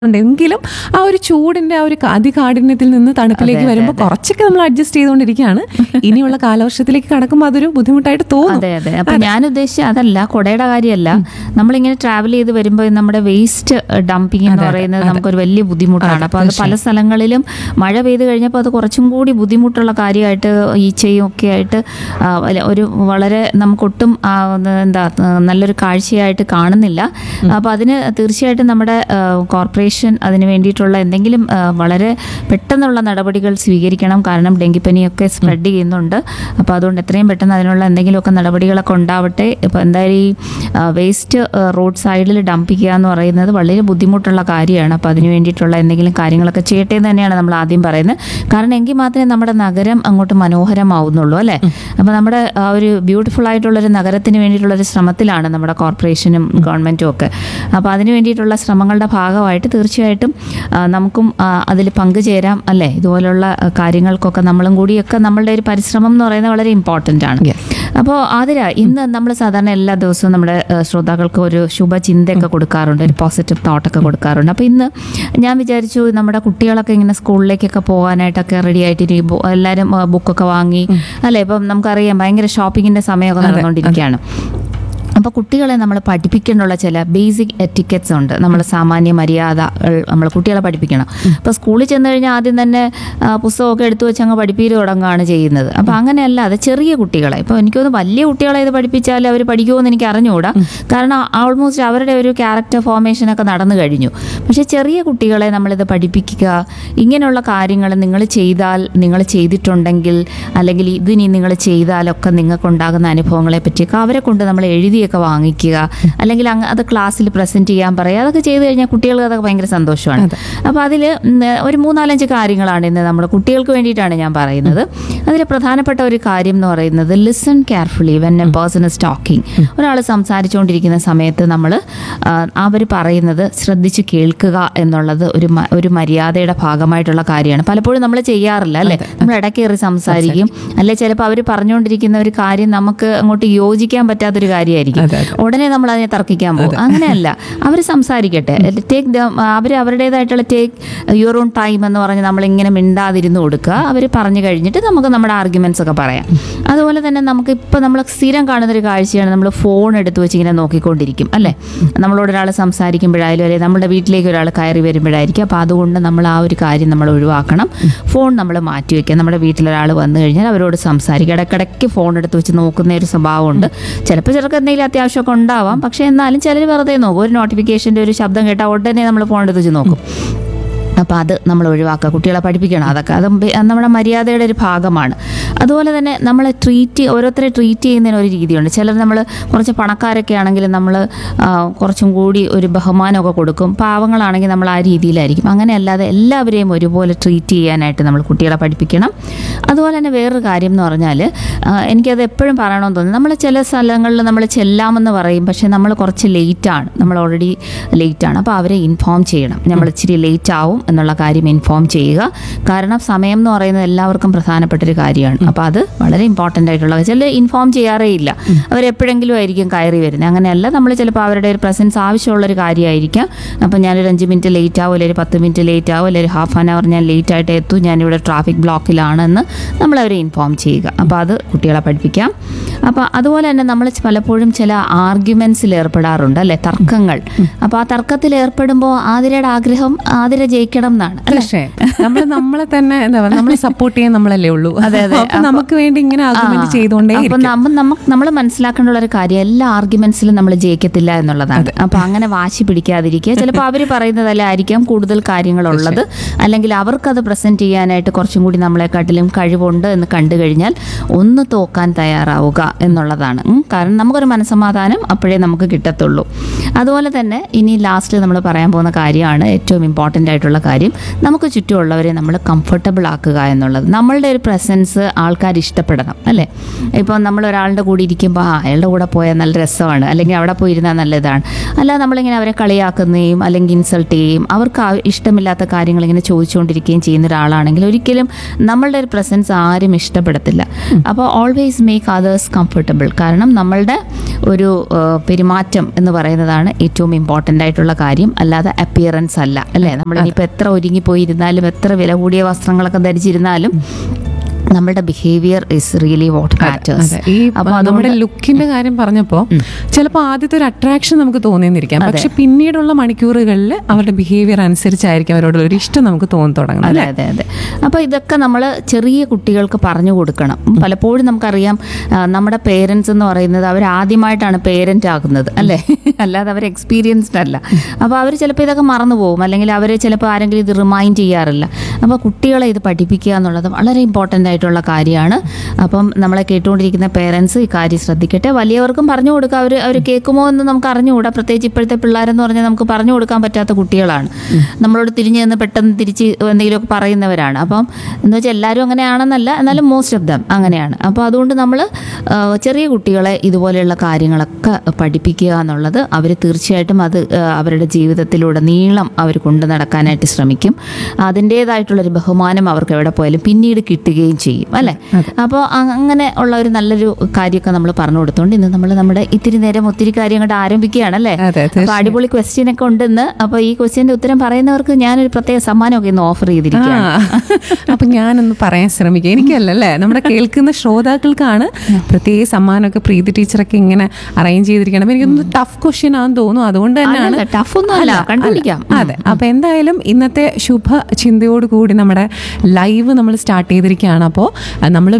ഉണ്ടെങ്കിലും ആ ഒരു ചൂടിന്റെ ആ ഒരു ക- അതികാഠിന്യത്തിൽ നിന്ന് തണുപ്പിലേക്ക് വരുമ്പോൾ കുറച്ചൊക്കെ നമ്മൾ അഡ്ജസ്റ്റ് ചെയ്തുകൊണ്ടിരിക്കുകയാണ് ഇനിയുള്ള കാലവർഷത്തിലേക്ക് കടക്കുമ്പോൾ അതൊരു ബുദ്ധിമുട്ടായിട്ട് തോന്നും അതെ അതെ അപ്പൊ ഞാൻ ഉദ്ദേശിച്ച അതല്ല കൊടയുടെ കാര്യമല്ല നമ്മളിങ്ങനെ ട്രാവൽ ചെയ്ത് വരുമ്പോൾ നമ്മുടെ വേസ്റ്റ് ഡംപിങ് എന്ന് പറയുന്നത് നമുക്കൊരു വലിയ ബുദ്ധിമുട്ടാണ് അപ്പൊ അത് പല സ്ഥലങ്ങളിലും മഴ പെയ്ത് കഴിഞ്ഞപ്പോൾ അത് കുറച്ചും കൂടി ബുദ്ധിമുട്ടുള്ള കാര്യമായിട്ട് ഈച്ചയും ഒക്കെ ആയിട്ട് ആ, വല- ഒരു വളരെ നമുക്കൊട്ടും ആ, ഒന്ന് എന്താ ആ, നല്ലൊരു കാഴ്ചയായിട്ട് കാണുന്നില്ല അപ്പൊ അതിന് തീർച്ചയായിട്ടും നമ്മുടെ ആ, കോർപ്പറേഷൻ അതിന് വേണ്ടിയിട്ടുള്ള എന്തെങ്കിലും ആ, വളരെ പെട്ടെന്നുള്ള നടപടികൾ സ്വീകരിക്കണം കാരണം ഡെങ്കിപ്പനിയൊക്കെ സ്പ്രെഡ് ചെയ്യുന്നുണ്ട് അപ്പോൾ അതുകൊണ്ട് എത്രയും പെട്ടെന്ന് അതിനുള്ള എന്തെങ്കിലുമൊക്കെ നടപടികളൊക്കെ ഉണ്ടാവട്ടെ ഇപ്പോൾ എന്തായാലും ഈ വേസ്റ്റ് റോഡ് സൈഡിൽ ഡംപ് ചെയ്യുക എന്ന് പറയുന്നത് വളരെ ബുദ്ധിമുട്ടുള്ള കാര്യമാണ് അപ്പോൾ അതിന് വേണ്ടിയിട്ടുള്ള എന്തെങ്കിലും കാര്യങ്ങളൊക്കെ ചെയ്യട്ടെ എന്ന് തന്നെയാണ് നമ്മൾ ആദ്യം പറയുന്നത് കാരണം എങ്കിൽ മാത്രമേ നമ്മുടെ നഗരം അങ്ങോട്ട് മനോഹരമാവുന്നുള്ളൂ അല്ലേ അപ്പോൾ നമ്മുടെ ആ ഒരു ബ്യൂട്ടിഫുൾ ആയിട്ടുള്ളൊരു നഗരത്തിന് വേണ്ടിയിട്ടുള്ളൊരു ശ്രമത്തിലാണ് നമ്മുടെ കോർപ്പറേഷനും ഗവൺമെൻറ്റും ഒക്കെ അപ്പോൾ അതിന് വേണ്ടിയിട്ടുള്ള ശ്രമങ്ങളുടെ ഭാഗമായിട്ട് തീർച്ചയായിട്ടും ആ, നമുക്കും അതിൽ പങ്കുചേരാം അല്ലേ ഇതുപോലുള്ള ആ, കാര്യങ്ങൾക്കൊക്കെ നമ്മളും കൂടിയൊക്കെ നമ്മളുടെ ഒരു പരിശ്രമം എന്ന് പറയുന്നത് വളരെ ഇമ്പോർട്ടൻ്റ് ആണ് Yes. അപ്പോൾ ആതിര ഇന്ന് നമ്മൾ സാധാരണ എല്ലാ ദിവസവും നമ്മുടെ ആ, ശ്രോതാക്കൾക്ക് ഒരു ശുഭചിന്തയൊക്കെ കൊടുക്കാറുണ്ട് ഒരു പോസിറ്റീവ് തോട്ടൊക്കെ കൊടുക്കാറുണ്ട് അപ്പോൾ ഇന്ന് ഞാൻ വിചാരിച്ചു നമ്മുടെ കുട്ടികളൊക്കെ ഇങ്ങനെ സ്കൂളിലേക്കൊക്കെ പോകാനായിട്ടൊക്കെ റെഡി ആയിട്ട് ഇനി ബു- എല്ലാവരും ആ, ബുക്കൊക്കെ വാങ്ങി അല്ലേ ഇപ്പം നമുക്കറിയാം ഭയങ്കര ഷോപ്പിങ്ങിൻ്റെ സമയമൊക്കെ നടന്നുകൊണ്ടിരിക്കുകയാണ് അപ്പോൾ കുട്ടികളെ നമ്മൾ പഠിപ്പിക്കേണ്ടുള്ള ചില ബേസിക് എറ്റിക്കറ്റ്സ് ഉണ്ട് നമ്മൾ സാമാന്യ മര്യാദകൾ നമ്മൾ കുട്ടികളെ പഠിപ്പിക്കണം ഇപ്പോൾ സ്കൂളിൽ ചെന്ന് കഴിഞ്ഞാൽ ആദ്യം തന്നെ ആ, പുസ്തകമൊക്കെ എടുത്തു വെച്ച് അങ്ങ് പഠിപ്പീര് തുടങ്ങുകയാണ് ചെയ്യുന്നത് അപ്പോൾ അങ്ങനെയല്ല അത് ചെറിയ കുട്ടികളെ ഇപ്പോൾ എനിക്കൊന്ന് വലിയ കുട്ടികളെ ഇത് പഠിപ്പിച്ചാൽ അവർ പഠിക്കുമെന്ന് എനിക്ക് അറിഞ്ഞുകൂടാ കാരണം ഓൾമോസ്റ്റ് അവരുടെ ഒരു ക്യാരക്ടർ ഫോർമേഷനൊക്കെ നടന്നു കഴിഞ്ഞു പക്ഷേ ചെറിയ കുട്ടികളെ നമ്മളിത് പഠിപ്പിക്കുക ഇങ്ങനെയുള്ള കാര്യങ്ങൾ നിങ്ങൾ ചെയ്താൽ നിങ്ങൾ ചെയ്തിട്ടുണ്ടെങ്കിൽ അല്ലെങ്കിൽ ഇതിനി നിങ്ങൾ ചെയ്താലൊക്കെ നിങ്ങൾക്കുണ്ടാകുന്ന അനുഭവങ്ങളെ പറ്റിയൊക്കെ അവരെ കൊണ്ട് നമ്മൾ എഴുതിയൊക്കെ വാങ്ങിക്കുക അല്ലെങ്കിൽ അങ്ങ് അത് ക്ലാസ്സിൽ പ്രസന്റ് ചെയ്യാൻ പറയുക അതൊക്കെ ചെയ്തു കഴിഞ്ഞാൽ കുട്ടികൾക്ക് അതൊക്കെ ഭയങ്കര സന്തോഷമാണ് അപ്പോൾ അതിൽ ഒരു മൂന്നാലഞ്ച് കാര്യങ്ങളാണ് ഇന്ന് നമ്മൾ കുട്ടികൾക്ക് വേണ്ടിയിട്ടാണ് ഞാൻ പറയുന്നത് അതിൽ പ്രധാനപ്പെട്ട ഒരു കാര്യം എന്ന് പറയുന്നത് listen carefully when a person is talking ഒരാൾ സംസാരിച്ചുകൊണ്ടിരിക്കുന്ന സമയത്ത് നമ്മൾ അവർ പറയുന്നത് ശ്രദ്ധിച്ച് കേൾക്കുക എന്നുള്ളത് ഒരു മ- ഒരു മര്യാദയുടെ ഭാഗമായിട്ടുള്ള കാര്യമാണ് പലപ്പോഴും നമ്മൾ ചെയ്യാറില്ല അല്ലേ നമ്മൾ ഇടയ്ക്കേറി സംസാരിക്കും അല്ലെ ചിലപ്പോൾ അവർ പറഞ്ഞുകൊണ്ടിരിക്കുന്ന ഒരു കാര്യം നമുക്ക് അങ്ങോട്ട് യോജിക്കാൻ പറ്റാത്തൊരു കാര്യമായിരിക്കും അതെ, ഉടനെ നമ്മൾ അതിനെ തർക്കിക്കാൻ പോകും അങ്ങനെയല്ല അവർ സംസാരിക്കട്ടെ ടേക്ക് അവർ അവരുടേതായിട്ടുള്ള ടേക്ക് യുവർ ഓൺ ടൈം എന്ന് പറഞ്ഞ് നമ്മളിങ്ങനെ മിണ്ടാതിരുന്ന് കൊടുക്കുക അവർ പറഞ്ഞു കഴിഞ്ഞിട്ട് നമുക്ക് നമ്മുടെ ആർഗ്യുമെന്റ്സ് ഒക്കെ പറയാം അതുപോലെ തന്നെ നമുക്ക് ഇപ്പോൾ നമ്മൾ സ്ഥിരം കാണുന്നൊരു കാഴ്ചയാണ് നമ്മൾ ഫോൺ എടുത്ത് വെച്ച് ഇങ്ങനെ നോക്കിക്കൊണ്ടിരിക്കും അല്ലേ നമ്മളോട് ഒരാൾ സംസാരിക്കുമ്പോഴായാലും അല്ലെങ്കിൽ നമ്മുടെ വീട്ടിലേക്ക് ഒരാൾ കയറി വരുമ്പോഴായിരിക്കും അപ്പോൾ അതുകൊണ്ട് നമ്മൾ ആ ഒരു കാര്യം നമ്മൾ ഒഴിവാക്കണം ഫോൺ നമ്മൾ മാറ്റി വെക്കുക നമ്മുടെ വീട്ടിലൊരാൾ വന്നു കഴിഞ്ഞാൽ അവരോട് സംസാരിക്കുക ഇടയ്ക്കിടയ്ക്ക് ഫോൺ എടുത്ത് വെച്ച് നോക്കുന്ന ഒരു സ്വഭാവമുണ്ട് ചിലപ്പോൾ ചിലർക്ക് എന്തെങ്കിലും അത്യാവശ്യമൊക്കെ ഉണ്ടാവാം പക്ഷേ എന്നാലും ചിലർ വെറുതെ നോക്കും ഒരു നോട്ടിഫിക്കേഷൻ്റെ ഒരു ശബ്ദം കേട്ടാൽ ഉടനെ നമ്മൾ ഫോൺ എടുത്ത് വെച്ച് നോക്കും അപ്പോൾ അത് നമ്മൾ ഒഴിവാക്കുക കുട്ടികളെ പഠിപ്പിക്കണം അതൊക്കെ അത് ബെ- നമ്മുടെ മര്യാദയുടെ ഒരു ഭാഗമാണ് അതുപോലെ തന്നെ നമ്മൾ ട്രീറ്റ് ഓരോരുത്തരെ ട്രീറ്റ് ചെയ്യുന്നതിന് ഒരു രീതിയുണ്ട് ചിലർ നമ്മൾ കുറച്ച് പണക്കാരൊക്കെ ആണെങ്കിൽ നമ്മൾ കുറച്ചും കൂടി ഒരു ബഹുമാനമൊക്കെ കൊടുക്കും പാവങ്ങളാണെങ്കിൽ നമ്മൾ ആ രീതിയിലായിരിക്കും അങ്ങനെയല്ലാതെ എല്ലാവരെയും ഒരുപോലെ ട്രീറ്റ് ചെയ്യാനായിട്ട് നമ്മൾ കുട്ടികളെ പഠിപ്പിക്കണം അതുപോലെ തന്നെ വേറൊരു കാര്യം എന്ന് പറഞ്ഞാൽ ആ, എനിക്കത് എപ്പോഴും പറയണമെന്ന് തോന്നുന്നു നമ്മൾ ചില സ്ഥലങ്ങളിൽ നമ്മൾ ചെല്ലാമെന്ന് പറയും പക്ഷേ നമ്മൾ കുറച്ച് ലേറ്റാണ് നമ്മൾ ഓൾറെഡി ലേറ്റാണ് അപ്പോൾ അവരെ ഇൻഫോം ചെയ്യണം നമ്മൾ ഇച്ചിരി ലേറ്റ് ആവും എന്നുള്ള കാര്യം ഇൻഫോം ചെയ്യുക കാരണം സമയം എന്ന് പറയുന്നത് എല്ലാവർക്കും പ്രധാനപ്പെട്ട ഒരു കാര്യമാണ് അപ്പോൾ അത് വളരെ ഇമ്പോർട്ടൻ്റ് ആയിട്ടുള്ള ചില ഇൻഫോം ചെയ്യാറേ ഇല്ല അവരെപ്പോഴെങ്കിലും ആയിരിക്കും കയറി വരുന്നത് അങ്ങനെയല്ല നമ്മൾ ചിലപ്പോൾ അവരുടെ ഒരു പ്രസൻസ് ആവശ്യമുള്ളൊരു കാര്യമായിരിക്കാം അപ്പോൾ ഞാനൊരു അഞ്ച് മിനിറ്റ് ലേറ്റ് ആവും അല്ലെങ്കിൽ ഒരു പത്ത് മിനിറ്റ് ലേറ്റ് ആവും അല്ലെങ്കിൽ ഒരു ഹാഫ് ആൻ അവർ ഞാൻ ലേറ്റ് ആയിട്ട് എത്തും ഞാനിവിടെ ട്രാഫിക് ബ്ലോക്കിലാണെന്ന് നമ്മൾ അവരെ ഇൻഫോം ചെയ്യുക അപ്പോൾ അത് കുട്ടികളെ പഠിപ്പിക്കാം അപ്പോൾ അതുപോലെ തന്നെ നമ്മൾ പലപ്പോഴും ചില ആർഗ്യുമെൻസിൽ ഏർപ്പെടാറുണ്ട് അല്ലേ തർക്കങ്ങൾ അപ്പോൾ ആ തർക്കത്തിൽ ഏർപ്പെടുമ്പോൾ ആതിരയുടെ ആഗ്രഹം ആതിര ജയിക്കണം എന്നാണ് അല്ലേ പക്ഷേ നമ്മൾ നമ്മളെ തന്നെ എന്താ പറയുക നമ്മളെ സപ്പോർട്ട് ചെയ്യാൻ നമ്മളല്ലേ ഉള്ളൂ അതെ, അതെ. അപ്പൊ നമുക്ക് വേണ്ടി ഇങ്ങനെ ആർഗ്യുമെന്റ് ചെയ്തുകൊണ്ടേ അപ്പൊ നമ്മ നമുക്ക് നമ്മൾ മനസ്സിലാക്കേണ്ട ഒരു കാര്യം എല്ലാ ആർഗ്യുമെന്റ്സിലും നമ്മൾ ജയിക്കത്തില്ല എന്നുള്ളതാണ് അപ്പൊ അങ്ങനെ വാശി പിടിക്കാതിരിക്കുക ചിലപ്പോൾ അവർ പറയുന്നതല്ല ആയിരിക്കാം കൂടുതൽ കാര്യങ്ങളുള്ളത് അല്ലെങ്കിൽ അവർക്കത് പ്രസന്റ് ചെയ്യാനായിട്ട് കുറച്ചും കൂടി നമ്മളെക്കാട്ടിലും കഴിവുണ്ട് എന്ന് കണ്ടു കഴിഞ്ഞാൽ ഒന്ന് തോക്കാൻ തയ്യാറാവുക എന്നുള്ളതാണ് ഉം. കാരണം നമുക്കൊരു മനസ്സമാധാനം അപ്പോഴേ നമുക്ക് കിട്ടത്തുള്ളൂ അതുപോലെ തന്നെ ഇനി ലാസ്റ്റ് നമ്മൾ പറയാൻ പോകുന്ന കാര്യമാണ് ഏറ്റവും ഇമ്പോർട്ടൻ്റ് ആയിട്ടുള്ള കാര്യം നമുക്ക് ചുറ്റുമുള്ളവരെ നമ്മൾ കംഫർട്ടബിൾ ആക്കുക എന്നുള്ളത് നമ്മളുടെ ഒരു പ്രസൻസ് ആൾക്കാർ ഇഷ്ടപ്പെടണം അല്ലേ ഇപ്പോൾ നമ്മൾ ഒരാളുടെ കൂടെ ഇരിക്കുമ്പോൾ ആ അയാളുടെ കൂടെ പോയാൽ നല്ല രസമാണ് അല്ലെങ്കിൽ അവിടെ പോയി ഇരുന്നാൽ നല്ലതാണ് അല്ല നമ്മളിങ്ങനെ അവരെ കളിയാക്കുകയും അല്ലെങ്കിൽ ഇൻസൾട്ട് ചെയ്യുകയും അവർക്ക് ആ- ഇഷ്ടമില്ലാത്ത കാര്യങ്ങൾ ഇങ്ങനെ ചോദിച്ചുകൊണ്ടിരിക്കുകയും ചെയ്യുന്ന ഒരാളാണെങ്കിൽ ഒരിക്കലും നമ്മളുടെ ഒരു പ്രസൻസ് ആരും ഇഷ്ടപ്പെടത്തില്ല അപ്പോൾ ഓൾവേസ് മേക്ക് അതേഴ്സ് കംഫർട്ടബിൾ കാരണം നമ്മളുടെ ഒരു ആ, പെരുമാറ്റം എന്ന് പറയുന്നതാണ് ഏറ്റവും ഇമ്പോർട്ടൻ്റ് ആയിട്ടുള്ള കാര്യം അല്ലാതെ അപ്പിയറൻസ് അല്ല അല്ലേ നമ്മളിനിപ്പോൾ എത്ര ഒരുങ്ങി പോയിരുന്നാലും എത്ര വില കൂടിയ വസ്ത്രങ്ങളൊക്കെ ധരിച്ചിരുന്നാലും നമ്മളുടെ behaviour is really what matters അതെ. ഈ നമ്മുടെ ലുക്കിന്റെ കാര്യം പറഞ്ഞപ്പോ ചിലപ്പോൾ ആദ്യത്തെ ഒരു അട്രാക്ഷൻ നമുക്ക് തോന്നിയെന്നിരിക്കാം പക്ഷെ പിന്നീടുള്ള മണിക്കൂറുകളിൽ അവരുടെ ബിഹേവിയർ അനുസരിച്ചായിരിക്കും അവരോടുള്ള ഒരു ഇഷ്ടം നമുക്ക് തോന്നി തുടങ്ങണം അതെ അതെ അതെ അപ്പോൾ ഇതൊക്കെ നമ്മൾ ചെറിയ കുട്ടികൾക്ക് പറഞ്ഞു കൊടുക്കണം പലപ്പോഴും നമുക്കറിയാം ആ, നമ്മുടെ പേരൻസ് എന്ന് പറയുന്നത് അവർ ആദ്യമായിട്ടാണ് പേരൻ്റ് ആകുന്നത് അല്ലേ അല്ലാതെ അവർ എക്സ്പീരിയൻസ്ഡ് അല്ല അപ്പോൾ അവർ ചിലപ്പോൾ ഇതൊക്കെ മറന്നു പോകും അല്ലെങ്കിൽ അവർ ചിലപ്പോൾ ആരെങ്കിലും ഇത് റിമൈൻഡ് ചെയ്യാറില്ല അപ്പോൾ കുട്ടികളെ ഇത് പഠിപ്പിക്കുക എന്നുള്ളത് വളരെ ഇമ്പോർട്ടൻ്റ് ആയിട്ടുള്ള കാര്യമാണ് അപ്പം നമ്മളെ കേട്ടുകൊണ്ടിരിക്കുന്ന പേരൻസ് ഈ കാര്യം ശ്രദ്ധിക്കട്ടെ വലിയവർക്കും പറഞ്ഞു കൊടുക്കുക അവർ അവർ കേൾക്കുമോ എന്ന് നമുക്ക് അറിഞ്ഞുകൂടാ പ്രത്യേകിച്ച് ഇപ്പോഴത്തെ പിള്ളേരെന്ന് പറഞ്ഞാൽ നമുക്ക് പറഞ്ഞു കൊടുക്കാൻ പറ്റാത്ത കുട്ടികളാണ് നമ്മളോട് തിരിഞ്ഞു നിന്ന് പെട്ടെന്ന് തിരിച്ച് എന്തെങ്കിലുമൊക്കെ പറയുന്നവരാണ് അപ്പം എന്ന് വെച്ചാൽ എല്ലാവരും അങ്ങനെയാണെന്നല്ല എന്നാലും മോസ്റ്റ് ഓഫ് ദം അങ്ങനെയാണ് അപ്പോൾ അതുകൊണ്ട് നമ്മൾ ചെറിയ കുട്ടികളെ ഇതുപോലെയുള്ള കാര്യങ്ങളൊക്കെ പഠിപ്പിക്കുക എന്നുള്ളത് അവർ തീർച്ചയായിട്ടും അത് ആ, അവരുടെ ജീവിതത്തിലൂടെ നീളം അവർ കൊണ്ടു നടക്കാനായിട്ട് ശ്രമിക്കും അതിൻ്റേതായിട്ടുള്ളൊരു ബഹുമാനം അവർക്ക് എവിടെ പോയാലും പിന്നീട് കിട്ടുകയും ചെയ്യും അല്ലേ അപ്പോൾ അങ്ങനെ ഉള്ള ഒരു നല്ലൊരു കാര്യമൊക്കെ നമ്മൾ പറഞ്ഞു കൊടുത്തോണ്ട് ഇന്ന് നമ്മൾ നമ്മുടെ ഇത്തിരി നേരം ഒത്തിരി കാര്യം അങ്ങോട്ട് ആരംഭിക്കുകയാണ് അല്ലേ അതെ അപ്പോൾ അടിപൊളി ക്വസ്റ്റ്യൻ ഒക്കെ ഉണ്ടെന്ന് അപ്പോൾ ഈ ക്വസ്റ്റ്യൻ്റെ ഉത്തരം പറയുന്നവർക്ക് ഞാനൊരു പ്രത്യേക സമ്മാനമൊക്കെ ഇന്ന് ഓഫർ ചെയ്തിരിക്കുകയാണ് ആ, അപ്പൊ ഞാനൊന്ന് പറയാൻ ശ്രമിക്കാം എനിക്കല്ലല്ലേ നമ്മുടെ കേൾക്കുന്ന ശ്രോതാക്കൾക്കാണ് പ്രത്യേക സമ്മാനമൊക്കെ പ്രീതി ടീച്ചറൊക്കെ ഇങ്ങനെ അറേഞ്ച് ചെയ്തിരിക്കണം അപ്പൊ എനിക്കൊന്ന് ടഫ് ക്വസ്റ്റ്യൻ ആണെന്ന് തോന്നുന്നു അതുകൊണ്ട് തന്നെയാണ് അല്ലല്ല, tough ഒന്നും അല്ല, കണ്ടുപിടിക്കാം. അതെ അപ്പൊ എന്തായാലും ഇന്നത്തെ ശുഭ ചിന്തയോട് കൂടി നമ്മുടെ ലൈവ് നമ്മൾ സ്റ്റാർട്ട് ചെയ്തിരിക്കുകയാണ് അപ്പോൾ നമ്മൾ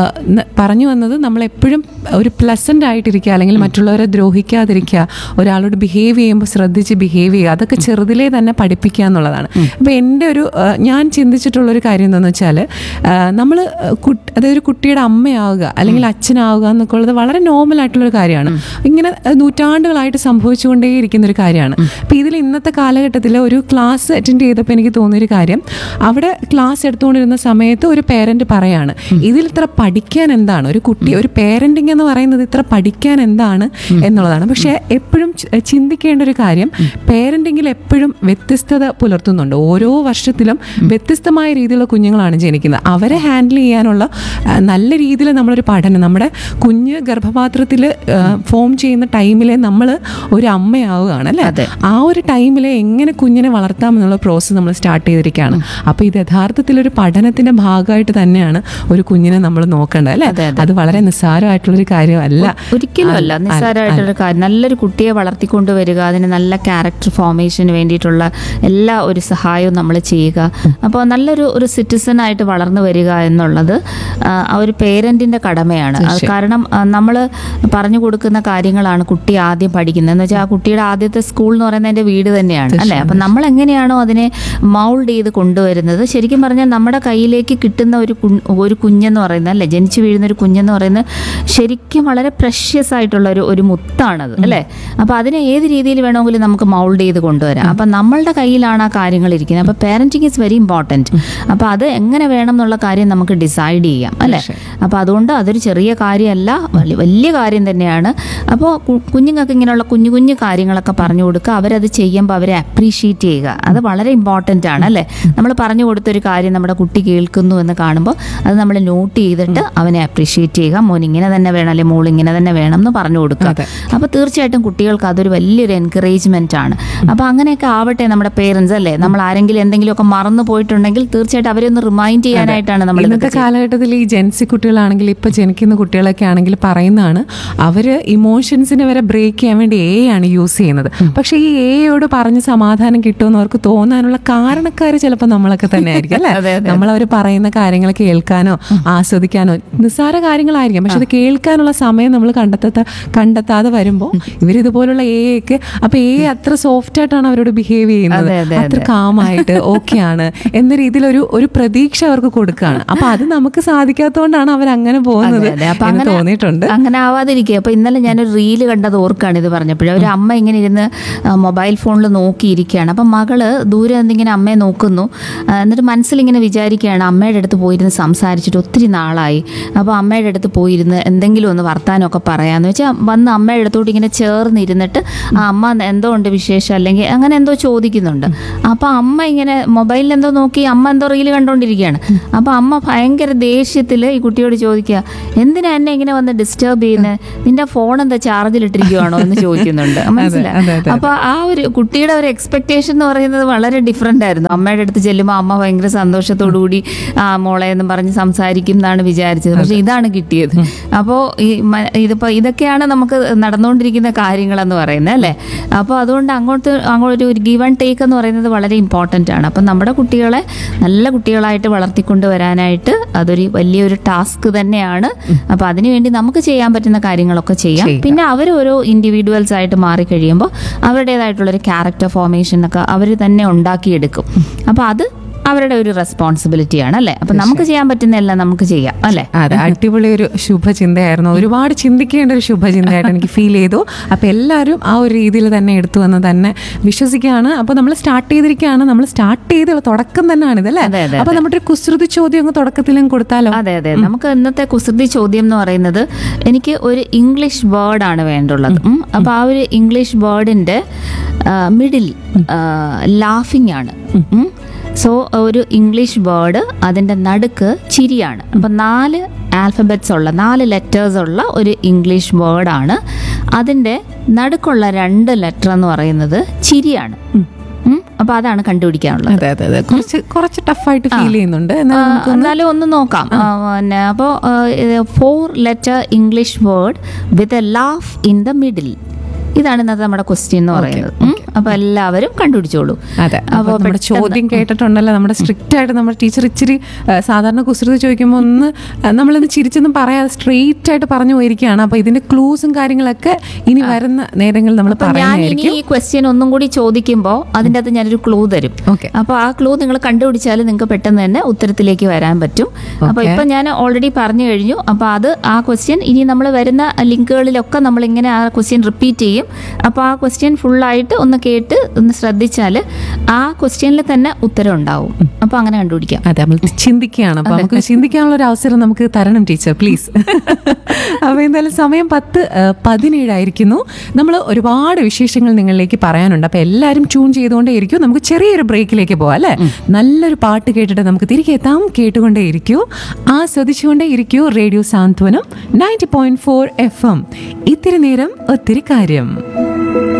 പറഞ്ഞു വന്നത് നമ്മൾ എപ്പോഴും ഒരു പ്ലസന്റ് ആയിട്ടിരിക്കുക അല്ലെങ്കിൽ മറ്റുള്ളവരെ ദ്രോഹിക്കാതിരിക്കുക ഒരാളോട് ബിഹേവ് ചെയ്യുമ്പോൾ ശ്രദ്ധിച്ച് ബിഹേവ് ചെയ്യുക അതൊക്കെ ചെറുതിലേ തന്നെ പഠിപ്പിക്കുക എന്നുള്ളതാണ് അപ്പോൾ എൻ്റെ ഒരു ആ, ഞാൻ ചിന്തിച്ചിട്ടുള്ള ഒരു കാര്യം എന്താണെന്ന് വെച്ചാൽ നമ്മൾ അതായത് ഒരു കുട്ടിയുടെ അമ്മയാവുക അല്ലെങ്കിൽ അച്ഛനാവുക എന്നൊക്കെ ഉള്ളത് വളരെ നോർമൽ ആയിട്ടുള്ള ഒരു കാര്യമാണ് ഇങ്ങനെ ആ, നൂറ്റാണ്ടുകളായിട്ട് സംഭവിച്ചുകൊണ്ടേയിരിക്കുന്ന ഒരു കാര്യമാണ് അപ്പോൾ ഇതിൽ ഇന്നത്തെ കാലഘട്ടത്തിൽ ഒരു ക്ലാസ് അറ്റൻഡ് ചെയ്തപ്പോൾ എനിക്ക് തോന്നിയൊരു കാര്യം അവിടെ ക്ലാസ് എടുത്തുകൊണ്ടിരുന്ന സമയത്ത് ഒരു പേരന്റ് പറയാണ് ഇതിൽ ഇത്ര പഠിക്കാൻ എന്താണ് ഒരു കുട്ടി ഒരു പേരന്റിങ് എന്ന് പറയുന്നത് ഇത്ര പഠിക്കാൻ എന്താണ് എന്നുള്ളതാണ് പക്ഷേ എപ്പോഴും ചി- ചിന്തിക്കേണ്ട ഒരു കാര്യം പേരന്റിങ്ങിൽ എപ്പോഴും വ്യത്യസ്തത പുലർത്തുന്നുണ്ട് ഓരോ വർഷത്തിലും വ്യത്യസ്തമായ രീതിയിലുള്ള കുഞ്ഞുങ്ങളാണ് ജനിക്കുന്നത് അവരെ ഹാൻഡിൽ ചെയ്യാനുള്ള ആ, നല്ല രീതിയിൽ നമ്മളൊരു പഠനം നമ്മുടെ കുഞ്ഞ് ഗർഭപാത്രത്തിൽ ഫോം ചെയ്യുന്ന ടൈമിലെ നമ്മൾ ഒരു അമ്മയാവുകയാണ് അല്ലേ അതെ. ആ ഒരു ടൈമിൽ എങ്ങനെ കുഞ്ഞിനെ വളർത്താം എന്നുള്ള പ്രോസസ്സ് നമ്മൾ സ്റ്റാർട്ട് ചെയ്തിരിക്കുകയാണ് അപ്പോൾ ഇത് യഥാർത്ഥത്തിൽ ഒരു പഠനത്തിന്റെ ഭാഗമായിട്ട് തന്നെയാണ് ഒരു കുഞ്ഞിനെ നമ്മൾ നോക്കേണ്ടത് അല്ലേ അതെ, അതെ. അത് വളരെ നിസ്സാരമായിട്ടുള്ളൊരു കാര്യമല്ല ഒരിക്കലും അല്ല നിസ്സാരമായിട്ടൊരു കാര്യം നല്ലൊരു കുട്ടിയെ വളർത്തിക്കൊണ്ട് വരിക അതിന് നല്ല ക്യാരക്ടർ ഫോർമേഷന് വേണ്ടിയിട്ടുള്ള എല്ലാ ഒരു സഹായവും നമ്മൾ ചെയ്യുക അപ്പോൾ നല്ലൊരു ഒരു സിറ്റിസൺ ആയിട്ട് വളർന്നു വരിക എന്നുള്ളത് ആ, ആ ഒരു പേരൻറ്റിൻ്റെ കടമയാണ് അത് കാരണം നമ്മൾ പറഞ്ഞു കൊടുക്കുന്ന കാര്യങ്ങളാണ് കുട്ടി ആദ്യം പഠിക്കുന്നത് എന്ന് വെച്ചാൽ ആ കുട്ടിയുടെ ആദ്യത്തെ സ്കൂൾ എന്ന് പറയുന്നത് എൻ്റെ വീട് തന്നെയാണ് അല്ലേ അപ്പം നമ്മൾ എങ്ങനെയാണോ അതിനെ മൗൾഡ് ചെയ്ത് കൊണ്ടുവരുന്നത് ശരിക്കും പറഞ്ഞാൽ നമ്മുടെ കയ്യിലേക്ക് കിട്ടുന്ന ഒരു കുഞ്ഞ് ഒരു കുഞ്ഞെന്ന് പറയുന്നത് അല്ലേ ജനിച്ചു വീഴുന്ന ഒരു കുഞ്ഞെന്ന് പറയുന്നത് ശരിക്കും വളരെ പ്രഷ്യസ് ആയിട്ടുള്ള ഒരു ഒരു മുത്താണത് അല്ലേ അപ്പോൾ അതിനെ ഏത് രീതിയിൽ വേണമെങ്കിലും നമുക്ക് മൗൾഡ് ചെയ്ത് കൊണ്ടുവരാം അപ്പം നമ്മളുടെ കയ്യിലാണ് ആ കാര്യങ്ങൾ ഇരിക്കുന്നത് അപ്പോൾ പാരൻറ്റിങ് ഇസ് വെരി ഇമ്പോർട്ടൻറ്റ് അപ്പോൾ അത് എങ്ങനെ വേണം എന്നുള്ള കാര്യം നമുക്ക് ഡിസൈഡ് ചെയ്യാം അല്ലേ അപ്പോൾ അതുകൊണ്ട് അതൊരു ചെറിയ കാര്യമല്ല വലിയ വലിയ കാര്യം തന്നെയാണ് അപ്പോൾ കു- കുഞ്ഞുങ്ങൾക്ക് ഇങ്ങനെയുള്ള കുഞ്ഞു കുഞ്ഞു കാര്യങ്ങളൊക്കെ പറഞ്ഞു കൊടുക്കുക അവരത് ചെയ്യുമ്പോൾ അവരെ അപ്രീഷിയേറ്റ് ചെയ്യുക അത് വളരെ ഇമ്പോർട്ടൻ്റ് ആണ് അല്ലേ നമ്മൾ പറഞ്ഞു കൊടുത്തൊരു കാര്യം നമ്മുടെ കുട്ടി കേൾക്കുന്നു എന്ന് കാണുമ്പോൾ അത് നമ്മൾ നോട്ട് ചെയ്തിട്ട് അവനെ അപ്രീഷിയേറ്റ് ചെയ്യുക മോൻ ഇങ്ങനെ തന്നെ വേണം അല്ലെങ്കിൽ മോൾ ഇങ്ങനെ തന്നെ വേണം എന്ന് പറഞ്ഞു കൊടുക്കുക അതെ. അപ്പോൾ തീർച്ചയായിട്ടും കുട്ടികൾക്ക് അതൊരു വലിയൊരു എൻകറേജ്മെന്റ് ആണ് അപ്പോൾ അങ്ങനെയൊക്കെ ആവട്ടെ നമ്മുടെ പേരൻസ് അല്ലേ നമ്മൾ ആരെങ്കിലും എന്തെങ്കിലുമൊക്കെ മറന്നു പോയിട്ടുണ്ടെങ്കിൽ തീർച്ചയായിട്ടും അവരെ ഒന്ന് റിമൈൻഡ് ചെയ്യാനായിട്ടാണ് നമ്മൾ ഇന്നത്തെ കാലഘട്ടത്തിൽ ഈ ജെൻസി കുട്ടികളാണെങ്കിൽ ഇപ്പൊ ജനിക്കുന്ന കുട്ടികളൊക്കെ ആണെങ്കിൽ പറയുന്നതാണ് അവര് ഇമോഷൻസിനെ വരെ ബ്രേക്ക് ചെയ്യാൻ വേണ്ടി എ ആണ് യൂസ് ചെയ്യുന്നത് പക്ഷെ ഈ എയോട് പറഞ്ഞ് സമാധാനം കിട്ടുമെന്ന് അവർക്ക് തോന്നാനുള്ള കാരണക്കാർ ചിലപ്പോൾ നമ്മളൊക്കെ തന്നെ ആയിരിക്കും അതെ, അല്ലേ അതെ. നമ്മൾ അവർ പറയുന്ന കാര്യങ്ങൾ കേൾക്കുക കേൾക്കാനോ ആസ്വദിക്കാനോ നിസ്സാര കാര്യങ്ങളായിരിക്കും പക്ഷെ അത് കേൾക്കാനുള്ള സമയം നമ്മൾ കണ്ടെത്താത്ത കണ്ടെത്താതെ വരുമ്പോൾ ഇവരിതുപോലുള്ള എ ഒക്കെ അപ്പൊ എ അത്ര സോഫ്റ്റ് ആയിട്ടാണ് അവരോട് ബിഹേവ് ചെയ്യുന്നത് അതെ, അതെ, അത്ര കാമായിട്ട് ഓക്കെ ആണ് എന്ന രീതിയിൽ ഒരു ഒരു പ്രതീക്ഷ അവർക്ക് കൊടുക്കുകയാണ് അപ്പൊ അത് നമുക്ക് സാധിക്കാത്തതുകൊണ്ടാണ് അവർ അങ്ങനെ പോകുന്നത് അതെ, അതെ. അപ്പൊ എന്ന് അങ്ങനെ തോന്നിയിട്ടുണ്ട് അങ്ങനെ ആവാതിരിക്കുക അപ്പൊ ഇന്നലെ ഞാനൊരു റീല് കണ്ടത് ഓർക്കാണ് ഇത് പറഞ്ഞപ്പോഴേ ഒരു അമ്മ ഇങ്ങനെ ഇരുന്ന് ആ, മൊബൈൽ ഫോണിൽ നോക്കിയിരിക്കുകയാണ് അപ്പം മകള് ദൂരെ നിന്നിങ്ങനെ അമ്മയെ നോക്കുന്നു ആ, എന്നിട്ട് മനസ്സിലിങ്ങനെ വിചാരിക്കുകയാണ് അമ്മയുടെ അടുത്ത് പോയിരുന്ന് സംസാരിച്ചിട്ട് ഒത്തിരി നാളായി അപ്പോൾ അമ്മയുടെ അടുത്ത് പോയിരുന്ന് എന്തെങ്കിലും ഒന്ന് വർത്താനമൊക്കെ പറയാന്ന് വെച്ചാൽ വന്ന് അമ്മയുടെ അടുത്തോട്ട് ഇങ്ങനെ ചേർന്നിരുന്നിട്ട് ആ അമ്മ എന്തോ ഉണ്ട് വിശേഷം അല്ലെങ്കിൽ അങ്ങനെ എന്തോ ചോദിക്കുന്നുണ്ട് അപ്പോൾ അമ്മ ഇങ്ങനെ മൊബൈലിൽ എന്തോ നോക്കി അമ്മ എന്തോ റീല് കണ്ടുകൊണ്ടിരിക്കുകയാണ് അപ്പോൾ അമ്മ ഭയങ്കര ദേഷ്യത്തിൽ ഈ കുട്ടിയോട് ചോദിക്കുക എന്തിനാ എന്നെ ഇങ്ങനെ വന്ന് ഡിസ്റ്റർബ് ചെയ്യുന്നത് നിന്റെ ഫോൺ എന്താ ചാർജിലിട്ടിരിക്കുവാണോ എന്ന് ചോദിക്കുന്നുണ്ട് മനസ്സിലായി അതെ, അതെ, അപ്പൊ ആ ഒരു കുട്ടിയുടെ ഒരു എക്സ്പെക്ടേഷൻ എന്ന് പറയുന്നത് വളരെ ഡിഫറെന്റ് ആയിരുന്നു അമ്മയുടെ അടുത്ത് ചെല്ലുമ്പോൾ അമ്മ ഭയങ്കര സന്തോഷത്തോടു കൂടി ആ മോളെ എന്ന് പറഞ്ഞ് സംസാരിക്കും എന്നാണ് വിചാരിച്ചത് പക്ഷെ ഇതാണ് കിട്ടിയത് അപ്പോൾ ഈ മ- ഇതിപ്പോ ഇതൊക്കെയാണ് നമുക്ക് നടന്നുകൊണ്ടിരിക്കുന്ന കാര്യങ്ങളെന്ന് പറയുന്നത് അല്ലേ അപ്പോൾ അതുകൊണ്ട് അങ്ങോട്ട് അങ്ങോട്ട് ഒരു ഗിവ് ആൻഡ് ടേക്ക് എന്ന് പറയുന്നത് വളരെ ഇമ്പോർട്ടൻ്റ് ആണ് അപ്പം നമ്മുടെ കുട്ടികളെ നല്ല കുട്ടികളായിട്ട് വളർത്തിക്കൊണ്ട് വരാനായിട്ട് അതൊരു വലിയൊരു ടാസ്ക് തന്നെയാണ് അപ്പോൾ അതിനുവേണ്ടി നമുക്ക് ചെയ്യാൻ പറ്റുന്ന കാര്യങ്ങളൊക്കെ ചെയ്യാം ചെയ്യുക. പിന്നെ അവർ ഓരോ ഇൻഡിവിജ്വൽസ് ആയിട്ട് മാറിക്കഴിയുമ്പോൾ അവരുടേതായിട്ടുള്ളൊരു ക്യാരക്ടർ ഫോർമേഷൻ ഒക്കെ അവർ തന്നെ ഉണ്ടാക്കിയെടുക്കും അപ്പോൾ അത് അവരുടെ ഒരു റെസ്പോൺസിബിലിറ്റിയാണ് അല്ലേ അപ്പം നമുക്ക് ചെയ്യാൻ പറ്റുന്ന എല്ലാം നമുക്ക് ചെയ്യാം അല്ലേ അതെ അടിപൊളി ഒരു ശുഭചിന്തയായിരുന്നു ഒരുപാട് ചിന്തിക്കേണ്ട ഒരു ശുഭചിന്തയായിട്ട് എനിക്ക് ഫീൽ ചെയ്തു അപ്പൊ എല്ലാവരും ആ ഒരു രീതിയിൽ തന്നെ എടുത്തു എന്ന് തന്നെ വിശ്വസിക്കുകയാണ് അപ്പൊ നമ്മൾ സ്റ്റാർട്ട് ചെയ്തിരിക്കുകയാണ് നമ്മൾ സ്റ്റാർട്ട് ചെയ്തുള്ള തുടക്കം തന്നെയാണ് ഇതല്ലേ അതെ, അതെ, അപ്പൊ നമ്മുടെ ഒരു കുസൃതി ചോദ്യം അങ്ങ് തുടക്കത്തിലും കൊടുത്താലോ അതെ അതെ നമുക്ക് ഇന്നത്തെ കുസൃതി ചോദ്യം എന്ന് പറയുന്നത് എനിക്ക് ഒരു ഇംഗ്ലീഷ് വേർഡാണ് വേണ്ടുള്ളത് ഉം. അപ്പൊ ആ ഒരു ഇംഗ്ലീഷ് വേർഡിന്റെ മിഡിൽ ലാഫിംഗ് ആണ് സോ ഒരു ഇംഗ്ലീഷ് വേർഡ് അതിന്റെ നടുക്ക് ചിരിയാണ് അപ്പൊ നാല് ആൽഫബറ്റ്സ് ഉള്ള നാല് ലെറ്റേഴ്സ് ഉള്ള ഒരു ഇംഗ്ലീഷ് വേർഡാണ് അതിന്റെ നടുക്കുള്ള രണ്ട് ലെറ്റർ എന്ന് പറയുന്നത് ചിരിയാണ് ഉം. അപ്പൊ അതാണ് കണ്ടുപിടിക്കാനുള്ളത് അതെ അതെ അതെ കുറച്ച് കുറച്ച് ടഫായിട്ട് ഫീൽ ചെയ്യുന്നുണ്ട് എന്നാൽ ആ, നമുക്ക് എന്നാലും ഒന്ന് നോക്കാം ആ, പിന്നെ അപ്പോൾ four letter English word with a laugh in the middle ഇതാണ് ഇന്നത്തെ നമ്മുടെ ക്വസ്റ്റ്യൻ എന്ന് പറയുന്നത് ഉം. അപ്പൊ എല്ലാവരും കണ്ടുപിടിച്ചോളൂ അതെ അപ്പൊ അപ്പൊ നമ്മുടെ പെട്ടെന്ന് ചോദ്യം കേട്ടിട്ടുണ്ടല്ലോ നമ്മുടെ സ്ട്രിക്റ്റ് ആയിട്ട് നമ്മുടെ ടീച്ചർ ഇച്ചിരി ആ, സാധാരണ കുസൃതി ചോദിക്കുമ്പോൾ ഒന്ന് ആ, നമ്മളിന്ന് ചിരിച്ചൊന്നും പറയാതെ സ്ട്രെയിറ്റ് ആയിട്ട് പറഞ്ഞു പോയിരിക്കുകയാണ് അപ്പൊ ഇതിന്റെ ക്ലൂസും കാര്യങ്ങളൊക്കെ ഇനി വരുന്ന നേരങ്ങളിൽ നമ്മൾ അപ്പൊ ഞാൻ ഇനി പറയുന്നതായിരിക്കും ഈ ക്വസ്റ്റ്യൻ ഒന്നും കൂടി ചോദിക്കുമ്പോൾ അതിൻ്റെ അകത്ത് ഞാനൊരു ക്ലൂ തരും ഓക്കെ അപ്പോൾ ആ ക്ലൂ നിങ്ങൾ കണ്ടുപിടിച്ചാൽ നിങ്ങൾക്ക് പെട്ടെന്ന് തന്നെ ഉത്തരത്തിലേക്ക് വരാൻ പറ്റും അപ്പോൾ Okay. ഇപ്പം ഞാൻ ഓൾറെഡി പറഞ്ഞു കഴിഞ്ഞു അപ്പോൾ അത് ആ ക്വസ്റ്റ്യൻ ഇനി നമ്മൾ വരുന്ന ലിങ്കുകളിലൊക്കെ നമ്മൾ ഇങ്ങനെ ആ ക്വസ്റ്റ്യൻ റിപ്പീറ്റ് ചെയ്യും അപ്പോൾ ആ ക്വസ്റ്റ്യൻ ഫുള്ളായിട്ട് ഒന്ന് കേട്ട് ഒന്ന് ശ്രദ്ധിച്ചാൽ ആ ക്വസ്റ്റ്യനിൽ തന്നെ ഉത്തരം ഉണ്ടാവും അപ്പോൾ അങ്ങനെ കണ്ടുപിടിക്കാം അതെ നമ്മൾ ചിന്തിക്കുകയാണ് അപ്പൊ നമുക്ക് ചിന്തിക്കാനുള്ള ഒരു അവസരം നമുക്ക് തരണം ടീച്ചർ പ്ലീസ് അപ്പൊ എന്തായാലും സമയം പത്ത് ആ, പതിനേഴായിരിക്കുന്നു നമ്മൾ ഒരുപാട് വിശേഷങ്ങൾ നിങ്ങളിലേക്ക് പറയാനുണ്ട് അപ്പൊ എല്ലാവരും ട്യൂൺ ചെയ്തുകൊണ്ടേയിരിക്കും നമുക്ക് ചെറിയൊരു ബ്രേക്കിലേക്ക് പോവാം അല്ലെ നല്ലൊരു പാട്ട് കേട്ടിട്ട് നമുക്ക് തിരികെ എത്താം കേട്ടുകൊണ്ടേ ഇരിക്കൂ ആസ്വദിച്ചുകൊണ്ടേ ഇരിക്കൂ radio Santhwanam ninety point four F M ഇത്തിരി നേരം ഒത്തിരി കാര്യം